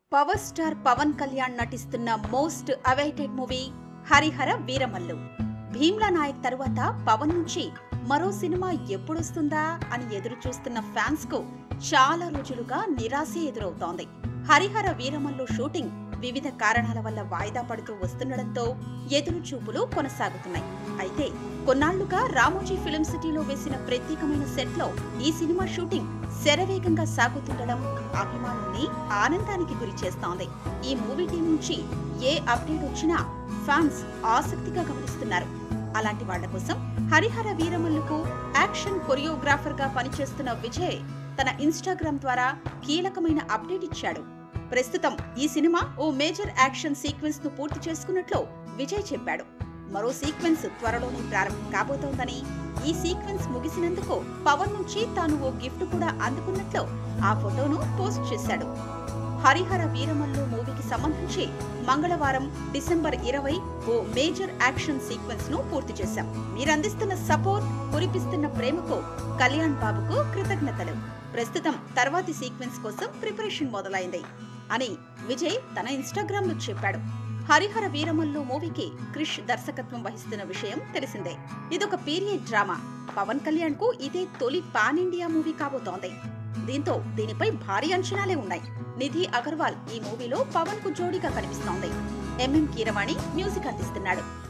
power star Pawan Kalyan నటిస్తున్న most awaited movie Harihara Veeramallu Bheemla Nayak తరువాత పవన్ నుంచి మరో సినిమా ఎప్పుడొస్తుందా అని ఎదురు చూస్తున్న ఫ్యాన్స్ కు చాలా రోజులుగా నిరాశ ఎదురవుతోంది హరిహర వీరమల్లు షూటింగ్ వివిధ కారణాల వల్ల వాయిదా పడుతూ వస్తుండటంతో ఎదురు చూపులు కొనసాగుతున్నాయి అయితే కొన్నాళ్లుగా రామోజీ ఫిలిం సిటీలో వేసిన ప్రత్యేకమైన సెట్ లో ఈ సినిమా షూటింగ్ శరవేగంగా సాగుతుండడం అభిమానుల్ని ఆనందానికి గురి చేస్తోంది ఈ మూవీ టీం నుంచి ఏ అప్డేట్ వచ్చినా ఫ్యాన్స్ ఆసక్తిగా గమనిస్తున్నారు అలాంటి వాళ్ల కోసం హరిహర వీరమల్లుకు యాక్షన్ కొరియోగ్రాఫర్ గా పనిచేస్తున్న విజయ్ తన ఇన్స్టాగ్రామ్ ద్వారా కీలకమైన అప్డేట్ ఇచ్చాడు ప్రస్తుతం ఈ సినిమా ఓ మేజర్ యాక్షన్ సీక్వెన్స్ ను పూర్తి చేసుకున్నట్లు విజయ్ చెప్పాడు మరో సీక్వెన్స్ త్వరలోనే ప్రారంభం కాబోతోందని ఈ సీక్వెన్స్ ముగిసినందుకు పవన్ నుంచి తాను ఓ గిఫ్ట్ కూడా అందుకున్నట్లు ఆ ఫోటోను పోస్ట్ చేశాడు హరిహర వీరమల్లు మూవీకి సంబంధించి మంగళవారం డిసెంబర్ ఇరవై ఓ మేజర్ యాక్షన్ సీక్వెన్స్ ను పూర్తి చేశాం మీరందిస్తున్న సపోర్ట్ కురిపిస్తున్న ప్రేమకు కళ్యాణ్ బాబుకు కృతజ్ఞతలు ప్రస్తుతం తర్వాతి సీక్వెన్స్ కోసం ప్రిపరేషన్ మొదలైంది అని విజయ్ తన ఇన్స్టాగ్రామ్ లో చెప్పాడు హరిహర వీరమల్లు మూవీకి క్రిష్ దర్శకత్వం వహిస్తున్న విషయం తెలిసిందే ఇదొక పీరియడ్ డ్రామా పవన్ కళ్యాణ్ కు ఇదే తొలి పాన్ ఇండియా మూవీ కాబోతోంది దీంతో దీనిపై భారీ అంచనాలే ఉన్నాయి నిధి అగర్వాల్ ఈ మూవీలో పవన్ కు జోడీగా కనిపిస్తోంది ఎంఎం కీరవాణి మ్యూజిక్ అందిస్తున్నాడు